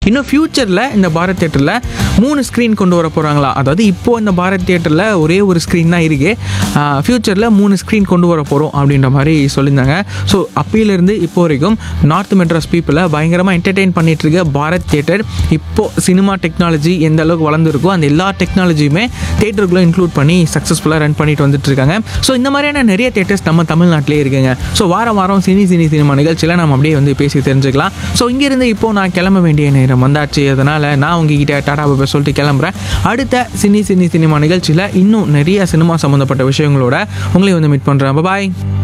இன்னும் ஃப்யூச்சரில் இந்த பாரத் தேட்டரில் மூணு ஸ்க்ரீன் கொண்டு வர போகிறாங்களா அதாவது இப்போ இந்த பாரத் தேட்டரில் ஒரே ஒரு ஸ்க்ரீன் தான் இருக்கு ஃப்யூச்சரில் மூணு ஸ்க்ரீன் கொண்டு வர போகிறோம் அப்படின்ற மாதிரி சொல்லியிருந்தாங்க ஸோ அப்பையிலேருந்து இப்போ வரைக்கும் நார்த் மெட்ராஸ் பீப்புளை பயங்கரமாக என்டர்டெயின் பண்ணிட்டு இருக்க பாரத் தேட்டர் இப்போ சினிமா டெக்னாலஜி எந்த அளவுக்கு வளர்ந்துருக்கோ அந்த எல்லா டெக்னாலஜியுமே தேட்டருக்குள்ளே இன்க்ளூட் பண்ணி சக்ஸஸ்ஃபுல்லாக ரன் பண்ணிட்டு வந்துட்டு இருக்காங்க ஸோ இந்த மாதிரியான நிறைய தேட்டர்ஸ் நம்ம தமிழ்நாட்டிலே இருக்குங்க ஸோ வாரம் வாரம் சினி சினி சினிமா நிகழ்ச்சியில் நம்ம அப்படியே வந்து பேசி தெரிஞ்சுக்கலாம் ஸோ இங்கேருந்து இப்போ நான் கிளம்ப வேண்டிய நேரம் வந்தாச்சு அதனால் நான் உங்ககிட்ட டாடா பாபா சொல்லிட்டு கிளம்புறேன் அடுத்த சினி சினி சினிமா நிகழ்ச்சியில் இன்னும் நிறைய சினிமா சம்மந்தப்பட்ட விஷயங்களோட உங்களையும் வந்து மீட் பண்ணுறேன் பாய்